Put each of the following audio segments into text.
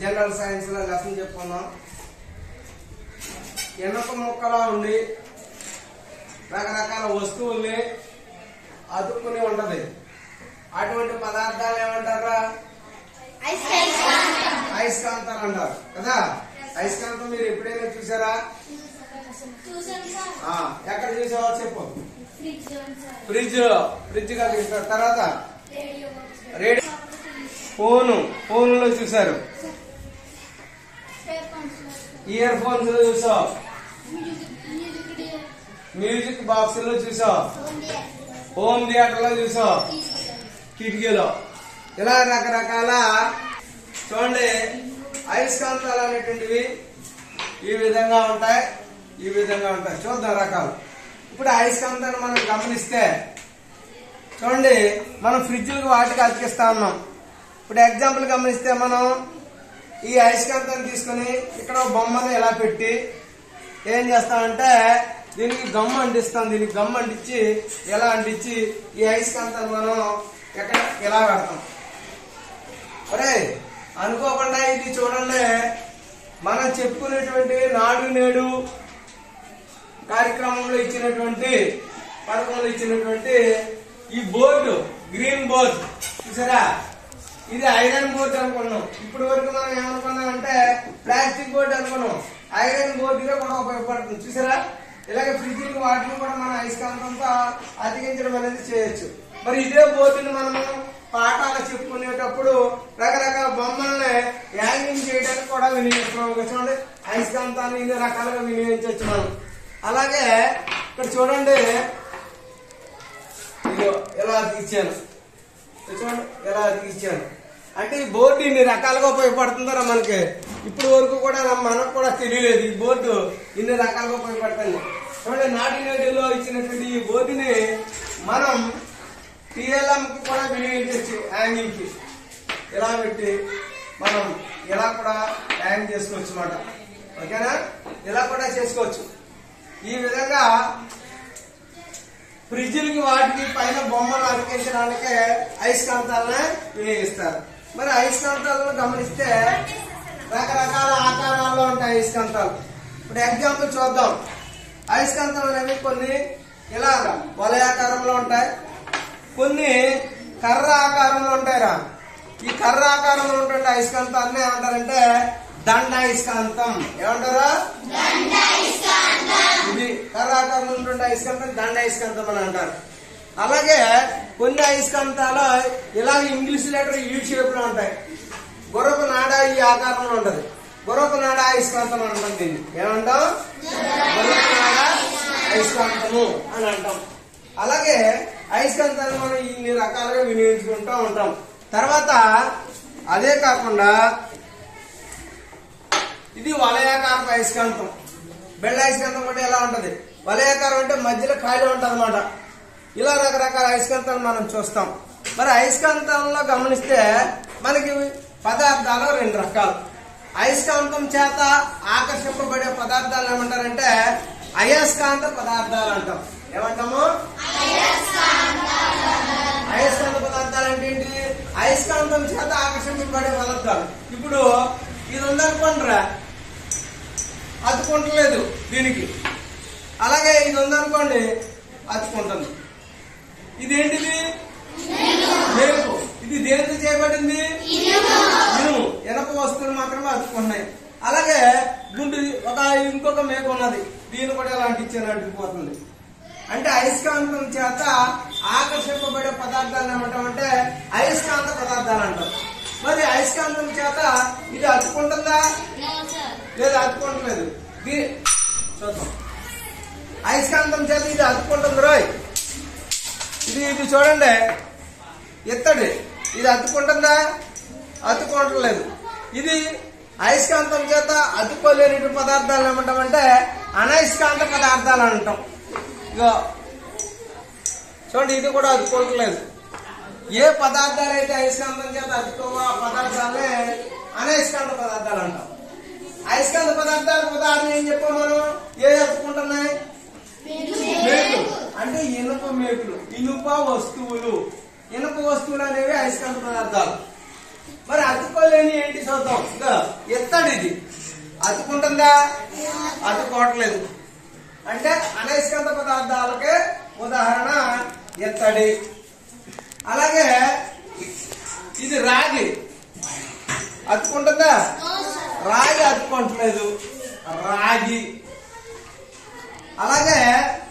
General science లో lesson చెప్పుకున్నాం ఇనప ముక్కలా ఉండి రకరకాల వస్తువుల్ని అతుక్కుని ఉంటది అటువంటి పదార్థాలు ఏమంటారా అయస్కాంతాలు అంటారు కదా అయస్కాంతం మీరు ఎప్పుడైనా చూసారా ఆ, ఎక్కడ చూసావో చెప్పు ఫ్రిడ్జ్ ఫ్రిడ్జ్ గా చూసారు తర్వాత రేడియో ఫోను ఫోన్ లో చూసారు ఇయర్ ఫోన్స్ లో చూసావు మ్యూజిక్ బాక్స్ లో చూసావు హోమ్ థియేటర్ లో చూసావు కిటికీలో ఇలా రకరకాల చూడండి అయస్కాంతాలు అనేటువంటివి ఈ విధంగా ఉంటాయి ఈ విధంగా ఉంటాయి చూద్దాం రకాలు ఇప్పుడు అయస్కాంతాన్ని మనం గమనిస్తే చూడండి మనం ఫ్రిడ్జ్లకు వాటికి అతికిస్తా ఉన్నాం ఇప్పుడు ఎగ్జాంపుల్ గమనిస్తే మనం ఈ అయస్కాంతాన్ని తీసుకుని ఇక్కడ ఒక బొమ్మను ఎలా పెట్టి ఏం చేస్తామంటే దీనికి గమ్ అంటిస్తాం దీనికి గమ్ అంటించి ఎలా అంటించి ఈ అయస్కాంతాన్ని మనం ఎక్కడ ఎలా పెడతాం ఒరే అనుకోకుండా ఇది చూడండి మనం చెప్పుకునేటువంటి నాడు నేడు కార్యక్రమంలో ఇచ్చినటువంటి పథకంలో ఇచ్చినటువంటి ఈ బోర్డు గ్రీన్ బోర్డు చూసారా ఇది ఐరన్ బోర్డు అనుకున్నాం ఇప్పటి వరకు మనం ఏమనుకున్నాం అంటే ప్లాస్టిక్ బోర్డు అనుకున్నాం ఐరన్ బోర్డుగా కూడా ఉపయోగపడుతుంది చూసారా ఇలాగే ఫ్రిడ్జ్ వాటిని కూడా మనం అయస్కాంతంతో అతికించడం అనేది చేయొచ్చు మరి ఇదే బోర్డుని మనము పాఠాలు చెప్పుకునేటప్పుడు రకరకాల బొమ్మల్ని యాంగింగ్ చేయడానికి కూడా వినియోగిస్తున్నాం ఇంకా చూడండి అయస్కాంతాన్ని ఇన్ని రకాలుగా వినియోగించవచ్చు మనం అలాగే ఇక్కడ చూడండి ఇదిగో ఎలా అతికిచ్చాను ఇది చూడండి ఎలా అతికిచ్చాను అంటే ఈ బోర్డు ఇన్ని రకాలుగా ఉపయోగపడుతుందరా మనకి ఇప్పుడు వరకు కూడా మనకు కూడా తెలియలేదు ఈ బోర్డు ఇన్ని రకాలుగా ఉపయోగపడుతుంది చూడండి నాటి నేటిలో ఇచ్చినటువంటి ఈ బోర్డుని మనం టీఎల్ఎం కి కూడా వినియోగించవచ్చు హ్యాంగింగ్ కి ఇలా పెట్టి మనం ఇలా కూడా హ్యాంగ్ చేసుకోవచ్చు అన్నమాట ఓకేనా ఇలా కూడా చేసుకోవచ్చు ఈ విధంగా ఫ్రిడ్జ్లకి వాటికి పైన బొమ్మలు అతికించడానికి అయస్కాంతాలను వినియోగిస్తారు మరి అయస్కాంతాలను గమనిస్తే రకరకాల ఆకారాల్లో ఉంటాయి అయస్కాంతాలు ఇప్పుడు ఎగ్జాంపుల్ చూద్దాం అయస్కాంతాలు అనేవి కొన్ని ఇలాగ వలయాకారంలో ఉంటాయి కొన్ని కర్ర ఆకారంలో ఉంటాయిరా ఈ కర్ర ఆకారంలో ఉంటుండే అయస్కాంతాన్ని ఏమంటారంటే దండ అయస్కాంతం ఏమంటారా ఇది కర్ర ఆకారంలో ఉంటుండే అయస్కాంతం దండ అయస్కాంతం అని అంటారు అలాగే కొన్ని అయస్కాంతాలు ఇలాగ ఇంగ్లీష్ లెటర్ యూ షేప్ లో ఉంటాయి గుర్రపు నాడ ఈ ఆకారంలో ఉంటది గుర్రపు నాడ అయస్కాంతం అంటాం దీన్ని ఏమంటాం గుర్రపు నాడ అయస్కాంతము అని అంటాం అలాగే అయస్కాంతాన్ని మనం ఇన్ని రకాలుగా వినియోగించుకుంటూ ఉంటాం తర్వాత అదే కాకుండా ఇది వలయాకారపు అయస్కాంతం బెళ్ళ అయస్కాంతం కూడా ఎలా ఉంటది వలయాకారం అంటే మధ్యలో ఖాళీ ఉంటది అనమాట ఇలా రకరకాల అయస్కాంతాలు మనం చూస్తాం మరి అయస్కాంతాల్లో గమనిస్తే మనకి పదార్థాలు రెండు రకాలు అయస్కాంతం చేత ఆకర్షింపబడే పదార్థాలు ఏమంటారంటే అయస్కాంత పదార్థాలు అంటాం ఏమంటాము అయస్కాంత పదార్థాలు అంటే ఏంటి అయస్కాంతం చేత ఆకర్షింపబడే పదార్థాలు ఇప్పుడు ఇది ఉందనుకోండిరా అతుకుంటలేదు దీనికి అలాగే ఇది ఉందనుకోండి అతుకుంటుంది ఇదేంటిది మేకు ఇది దేనితో చేయబడింది ఇనుము ఎనప వస్తువులు మాత్రమే అతుకుంటున్నాయి అలాగే గుండు ఒక ఇంకొక మేక ఉన్నది దీన్ని కూడా ఇలా అంటించాను అంటుకుపోతుంది అంటే అయస్కాంతం చేత ఆకర్షింపబడే పదార్థాలు ఏమంటామంటే అయస్కాంత పదార్థాలు అంటాం మరి అయస్కాంతం చేత ఇది అతుకుంటుందా లేదా అతుకుంటలేదు దీ- చూద్దాం అయస్కాంతం చేత ఇది అతుకుంటుంది రోయ్ ఇది ఇది చూడండి ఎత్తడి ఇది అతుకుంటుందా అతుకుంటలేదు ఇది అయస్కాంతం చేత అతుక్కోలేని పదార్థాలు ఏమంటామంటే అనయస్కాంత పదార్థాలు అంటాం ఇగో చూడండి ఇది కూడా అతుక్కోవట్లేదు ఏ పదార్థాలు అయితే అయస్కాంతం చేత అతుకోవో ఆ పదార్థాలే అనయస్కాంత పదార్థాలు అంటాం అయస్కాంత పదార్థాలకు ఉదాహరణ ఏం చెప్పాం మనం ఏ అతుక్కుంటున్నాయి మేకులు అంటే ఇనుప మేకులు ఇనుప వస్తువులు ఇనుప వస్తువులు అనేవి అయస్కాంత పదార్థాలు మరి అతుక్కోలేని ఏంటి చూద్దాం ఇంకా అతుక్కుంటుందా అతుక్కోవట్లేదు అంటే అనయస్కాంత పదార్థాలకే ఉదాహరణ ఎత్తడి అలాగే ఇది రాగి అతుక్కుంటుందా రాగి అతుక్కోవట్లేదు రాగి అలాగే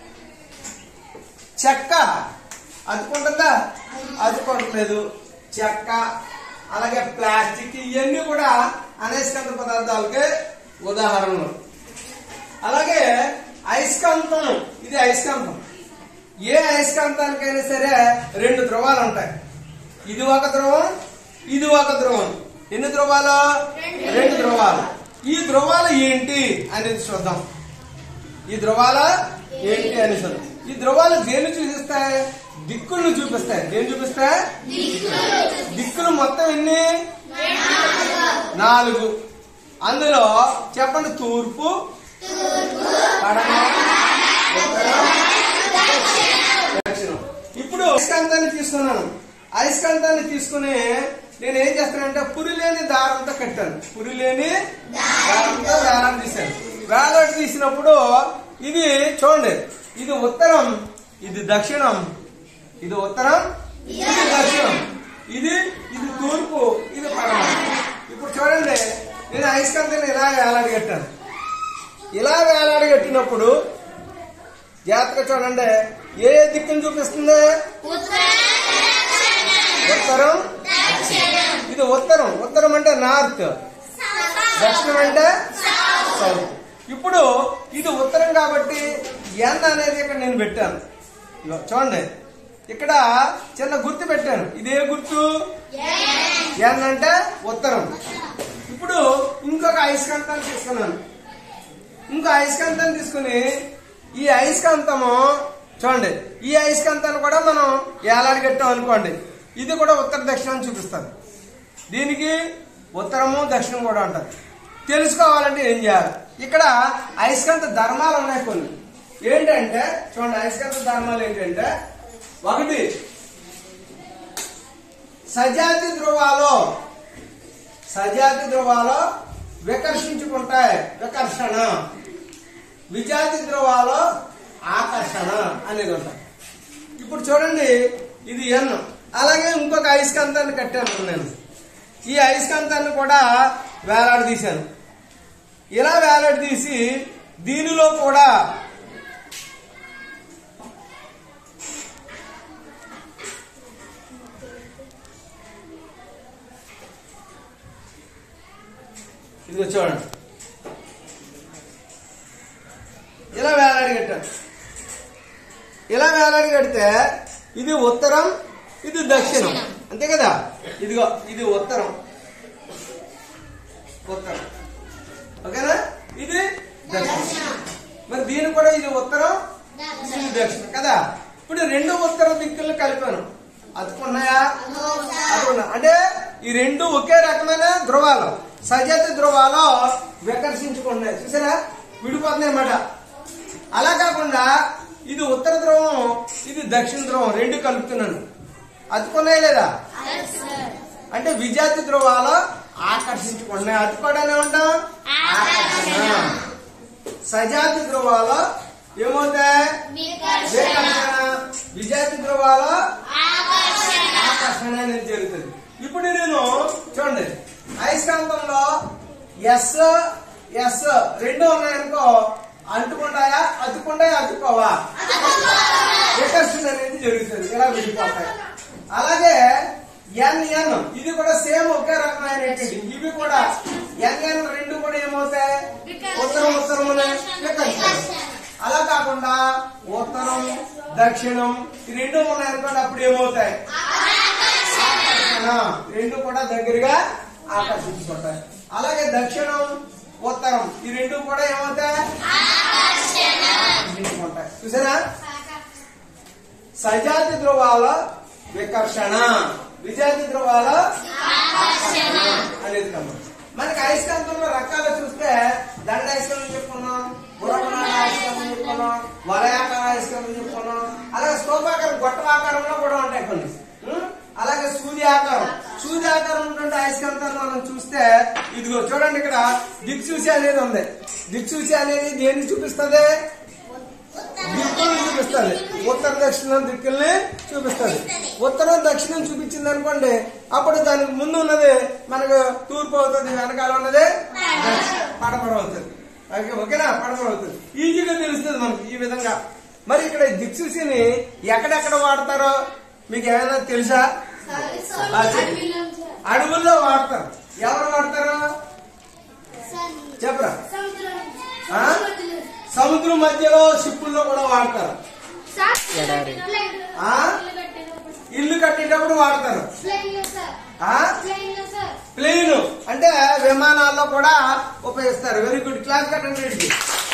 చెక్క అతుక్కుంటుందా అతుక్కోవట్లేదు చెక్క అలాగే ప్లాస్టిక్ ఇవన్నీ కూడా అనేస్కంత పదార్థాలకి ఉదాహరణలు అలాగే అయస్కాంతం ఇది అయస్కాంతం ఏ అయస్కాంతానికైనా సరే రెండు ధ్రువాలు ఉంటాయి ఇది ఒక ధ్రువం ఇది ఒక ధ్రువం ఎన్ని ధ్రువాలు రెండు ధ్రువాలు ఈ ధ్రువాలు ఏంటి అనేది చూద్దాం ఈ ధ్రువాల ఏంటి అని చూద్దాం ఈ ధ్రువాలు దేన్ని చూపిస్తాయి దిక్కులను చూపిస్తాయి దేని చూపిస్తాయి దిక్కులు మొత్తం ఎన్ని నాలుగు అందులో చెప్పండి తూర్పు పడమ ఉత్తరం దక్షిణం ఇప్పుడు అయస్కాంతాన్ని తీసుకున్నాను అయస్కాంతాన్ని తీసుకుని నేను ఏం చేస్తానంటే పురి లేని దారంతో కట్టాను పురి లేని దారంతో వేలాడ తీశాను వేలాడ తీసినప్పుడు ఇది చూడండి ఇది ఉత్తరం ఇది దక్షిణం ఇది ఉత్తరం ఇది దక్షిణం ఇది ఇది తూర్పు ఇది పడమ ఇప్పుడు చూడండి నేను అయస్కాంతాన్ని ఇలా వేలాడి కట్టాను ఇలా వేలాడి కట్టినప్పుడు జాగ్రత్తగా చూడండి ఏ దిక్కును చూపిస్తుంది ఉత్తరం ఇది ఉత్తరం ఉత్తరం అంటే నార్త్ దక్షిణం అంటే సౌత్ ఇప్పుడు ఇది ఉత్తరం కాబట్టి ఎన్ అనేది ఇక్కడ నేను పెట్టాను ఇగో చూడండి ఇక్కడ చిన్న గుర్తు పెట్టాను ఇదే గుర్తు ఎన్ అంటే ఉత్తరం ఇప్పుడు ఇంకొక అయస్కాంతాన్ని తీసుకున్నాను ఇంకో అయస్కాంతాన్ని తీసుకుని ఈ అయస్కాంతము చూడండి ఈ అయస్కాంతాన్ని కూడా మనం ఏలాడి కట్టాం అనుకోండి ఇది కూడా ఉత్తర దక్షిణం చూపిస్తుంది దీనికి ఉత్తరము దక్షిణం కూడా ఉంటుంది తెలుసుకోవాలంటే ఏం చేయాలి ఇక్కడ అయస్కాంత ధర్మాలు ఉన్నాయి కొన్ని ఏంటంటే చూడండి అయస్కాంత ధర్మాలు ఏంటంటే ఒకటి సజాతి ధ్రువాలు సజాతి ధ్రువాలు వికర్షించుకుంటాయి వికర్షణ విజాతి ధ్రువాలు ఆకర్షణ అనేది ఉంటాయి ఇప్పుడు చూడండి ఇది ఎన్ అలాగే ఇంకొక అయస్కాంతాన్ని కట్టాను నేను ఈ అయస్కాంతాన్ని కూడా వేలాడి తీశాను ఇలా వేలాడి తీసి దీనిలో కూడా ఇదిగో చూడండి ఇలా వేలాడి కట్టాను ఇలా వేలాడి కడితే ఇది ఉత్తరం ఇది దక్షిణం అంతే కదా ఇదిగో ఇది ఉత్తరం ఉత్తరం ఓకేనా ఇది దక్షిణం మరి దీని కూడా ఇది ఉత్తరం ఇది దక్షిణం కదా ఇప్పుడు రెండు ఉత్తర దిక్కులను కలిపాను అతుకున్నాయా అతుకున్నా అంటే ఈ రెండు ఒకే రకమైన ధ్రువాలు సజాత ధ్రువాలు వికర్షించుకుంటున్నాయి చూసారా విడిపోతున్నాయి అన్నమాట అలా కాకుండా ఇది ఉత్తర ధ్రువం ఇది దక్షిణ ధ్రువం రెండు కలుపుతున్నాను అతుకున్నాయి లేదా అంటే విజాతి ధ్రువాలు ఆకర్షించుకున్నాయి అతుకోవడానే ఉంటాం ఆకర్షణ సజాతి ధ్రువాలు ఏమవుతాయి వికర్షణ విజాతి ధ్రువాలు ఆకర్షణ అనేది జరుగుతుంది ఇప్పుడు నేను చూడండి అయస్కాంతంలో ఎస్ ఎస్ రెండు ఉన్నాయనుకో అంటుకుంటాయా అతుకుంటాయా అతుక్కోవా వికర్షణ అనేది జరుగుతుంది ఇలా విడిపోతాయి అలాగే ఎన్ ఎన్ ఇది కూడా సేమ్ ఒకే రకమైనటువంటి ఇవి కూడా ఎన్ ఎన్ రెండు కూడా ఏమవుతాయి ఉత్తరం ఉత్తరమునే వికర్షణ అలా కాకుండా ఉత్తరం దక్షిణం ఈ రెండు ఉన్నాయనుకోండి అప్పుడు ఏమవుతాయి ఆకర్షణ రెండు కూడా దగ్గరగా ఆకర్షించుకుంటాయి అలాగే దక్షిణం ఉత్తరం ఈ రెండు కూడా ఏమవుతాయి ఆకర్షించుకుంటాయి చూసారా సజాతి ధ్రువాల వికర్షణ విజాతి ధ్రువాల ఆకర్షణ అనేది గమనం మనకి అయస్కాంతంలో రకాలు చూస్తే దండ అయస్కాంతం చెప్పుకున్నాం గురమనాడ అయస్కాంతం చెప్పుకున్నాం వలయాకార అయస్కాంతం చెప్పుకున్నాం అలాగే స్తూపాకారం గొట్టవాకారంలో కూడా ఉంటాయి కొన్ని ఉం? అలాగే సూర్యాకారం సూది ఆకారం ఉన్నటువంటి అయస్కాంతాన్ని మనం చూస్తే ఇదిగో చూడండి ఇక్కడ దిక్సూచి అనేది ఉంది దిక్సూచి అనేది దేన్ని చూపిస్తుంది దిక్కుల్ని చూపిస్తుంది ఉత్తర దక్షిణం దిక్కుల్ని చూపిస్తుంది ఉత్తరం దక్షిణం చూపించింది అనుకోండి అప్పుడు దానికి ముందు ఉన్నది మనకు తూర్పు అవుతుంది వెనకాల ఉన్నది పడమర అవుతుంది ఓకే ఓకేనా పడమర అవుతుంది ఈజీగా తెలుస్తుంది మనకి ఈ విధంగా మరి ఇక్కడ దిక్సూచిని ఎక్కడెక్కడ వాడతారో మీకు ఏమైనా తెలుసా ఆ, చెప్పు. అడవుల్లో వాడతారు ఎవరు వాడతారు చెప్పరా ఆ? సముద్రం మధ్యలో షిప్పుల్లో కూడా వాడతారు ఆ? ఇల్లు కట్టేటప్పుడు వాడతారు ఆ ప్లేన్ అంటే విమానాల్లో కూడా ఉపయోగిస్తారు వెరీ గుడ్ క్లాస్ కట్టండి వీడికి.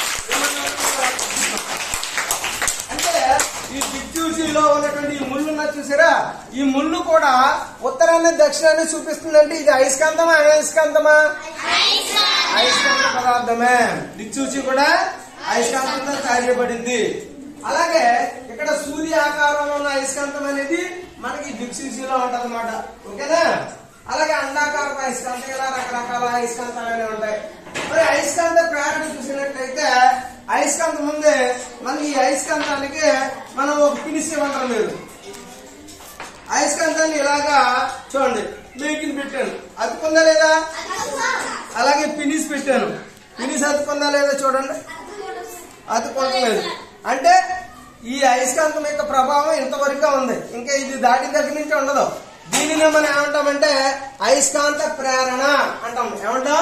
అంటే ఈ దిక్చూసిలో ఉన్నటువంటి ఈ ముళ్ళు ఉన్నది చూసారా ఈ ముళ్ళు కూడా ఉత్తరాన్ని దక్షిణాన్ని చూపిస్తుందంటే ఇది అయస్కాంతమా అయస్కాంతమా అయస్కాంత పదార్థమే దిక్చూచి కూడా అయస్కాంతంతో తయారు చేయబడింది అలాగే ఇక్కడ సూర్య ఆకారంలో ఉన్న అయస్కాంతం అనేది మనకి దిక్సూచిలో ఉంటది అనమాట ఓకేనా అలాగే అండాకారపు అయస్కాంతం ఇలా రకరకాల అయస్కాంతాలు అనేవి ఉంటాయి మరి అయస్కాంత ప్రేరణ చూసినట్లయితే అయస్కాంతం ముందే మనకి ఈ అయస్కాంతానికి మనం ఒక పినిస్ ఇవ్వంటారు మీరు అయస్కాంతాన్ని ఇలాగా చూడండి మేకిని పెట్టాను అతుకుందా లేదా అలాగే పినిస్ పెట్టాను పినిస్ అతుకుందా లేదా చూడండి అతుకోవట్లేదు అంటే ఈ అయస్కాంతం యొక్క ప్రభావం ఇంతవరకు ఉంది ఇంకా ఇది దాటి దగ్గర నుంచి ఉండదు దీనిని మనం ఏమంటామంటే అయస్కాంత ప్రేరణ అంటాం ఏమంటాం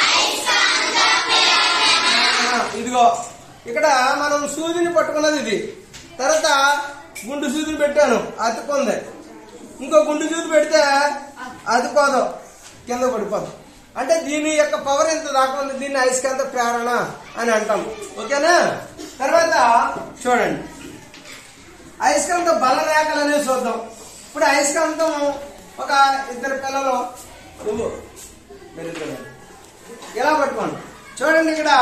ఆ, ఇదిగో ఇక్కడ మనం సూదిని పట్టుకున్నది ఇది తర్వాత గుండు సూదిని పెట్టాను అతుక్కుంది ఇంకో గుండు సూది పెడితే అతుకోదు కింద పడిపోదు అంటే దీని యొక్క పవర్ ఎంత దాకా ఉంది దీన్ని అయస్కాంత ప్రేరణ అని అంటాం ఓకేనా తర్వాత చూడండి అయస్కాంత బల రేఖలు అనేవి చూద్దాం ఇప్పుడు అయస్కాంతం ఒక ఇద్దరు పిల్లలు నువ్వు మీరిద్దరు. ఇలా పట్టుకోండి చూడండి ఇక్కడ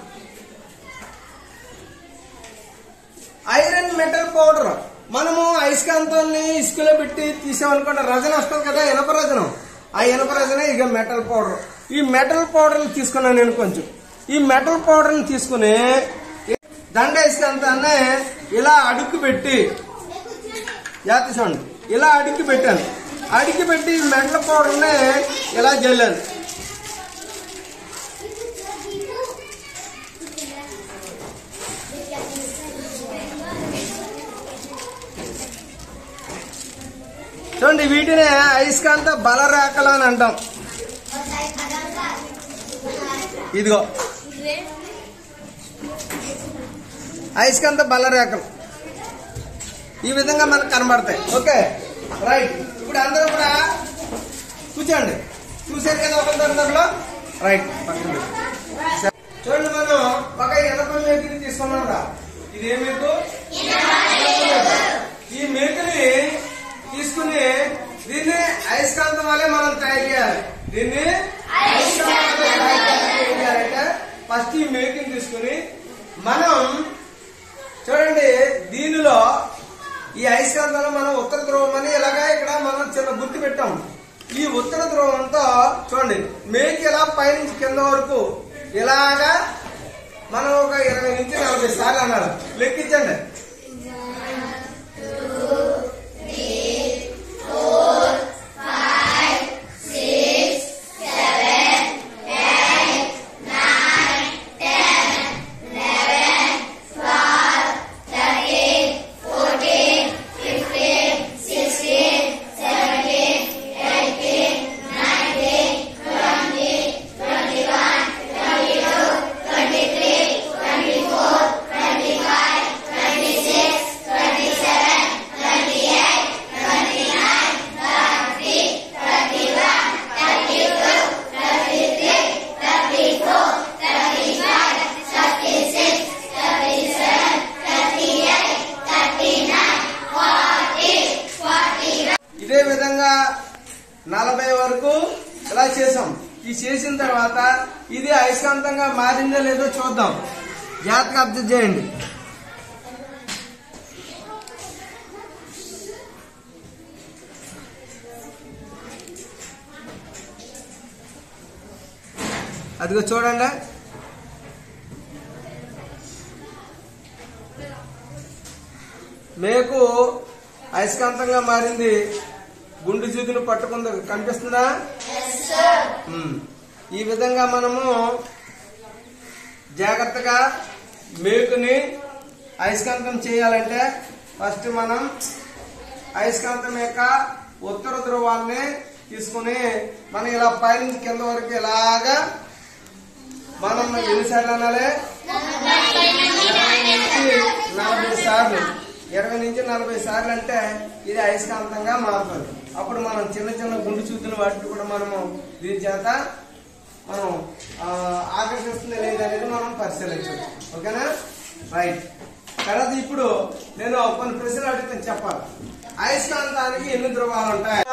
ఐరన్ మెటల్ పౌడర్ మనము అయస్కాంతాన్ని ఇసుకలో పెట్టి తీసామనుకోండి రజన వస్తుంది కదా ఇనప రజనం ఆ ఇనప రజన ఇక మెటల్ పౌడర్ ఈ మెటల్ పౌడర్ తీసుకున్నాను నేను కొంచెం ఈ మెటల్ పౌడర్ ని తీసుకుని దండ అయస్కాంతాన్ని ఇలా అడుక్కు పెట్టి జాతి చూడండి ఇలా అడిగి పెట్టాను అడిగి పెట్టి ఈ మెటల్ పౌడర్ని ఇలా జల్లాను చూడండి వీటినే అయస్కాంత బలరేఖలు అని అంటాం ఇదిగో అయస్కాంత బలరేఖలు ఈ విధంగా మనకు కనబడతాయి ఓకే రైట్ ఇప్పుడు అందరూ కూడా కూర్చోండి చూసారు కదా ఒక తొందరలో రైట్ పక్కన పెట్టు. సరే. చూడండి మనం ఒక ఎనప మేకని తీసుకున్నాం రా ఇది ఏ మేకు ఈ మేకని తీసుకుని దీన్ని అయస్కాంతం వల్లే మనం తయారు చేయాలి దీన్ని అయస్కాంతం వల్లే తయారు చేయాలి. ఏం చేయాలంటే ఫస్ట్ ఈ మేకని తీసుకుని మనం చూడండి దీనిలో ఈ అయస్కాంతంలో మనం ఉత్తర ధ్రువం అని ఇలాగా ఇక్కడ మనం చిన్న గుర్తు పెట్టాం ఈ ఉత్తర ధ్రువంతో చూడండి మేకి ఇలా పైనుంచి కింద వరకు ఇలాగా మనం ఒక ఇరవై నుంచి నలభై సార్లు అన్నారు లెక్కించండి ఇదే విధంగా నలభై వరకు ఇలా చేసాం ఈ చేసిన తర్వాత ఇది అయస్కాంతంగా మారిందో లేదో చూద్దాం జాగ్రత్తగా అబ్జర్వ్ చేయండి అదిగో చూడండి మేకు అయస్కాంతంగా మారింది గుండు జూదును పట్టుకుంది కనిపిస్తుందా ఉమ్. ఈ విధంగా మనము జాగ్రత్తగా మేకుని అయస్కాంతం చేయాలంటే ఫస్ట్ మనం అయస్కాంతం యొక్క ఉత్తర ధ్రువాన్ని తీసుకుని మనం ఇలా పైనుంచి కింద వరకు ఇలాగా మనం ఎన్నిసార్లు అనాలి ఇరవై నుంచి నలభై సార్లు ఇరవై నుంచి నలభై సార్లు అంటే ఇది అయస్కాంతంగా మారుతుంది అప్పుడు మనం చిన్న చిన్న గుండు చూతున్న వాటిని కూడా మనము దీని చేత మనం ఆ, ఆకర్షిస్తుంది లేదనేది మనం పరిశీలించవచ్చు ఓకేనా రైట్ తర్వాత ఇప్పుడు నేను కొన్ని ప్రశ్నలు అడుగుతాను చెప్పాలి అయస్కాంతానికి ఎన్ని ధ్రువాలు ఉంటాయి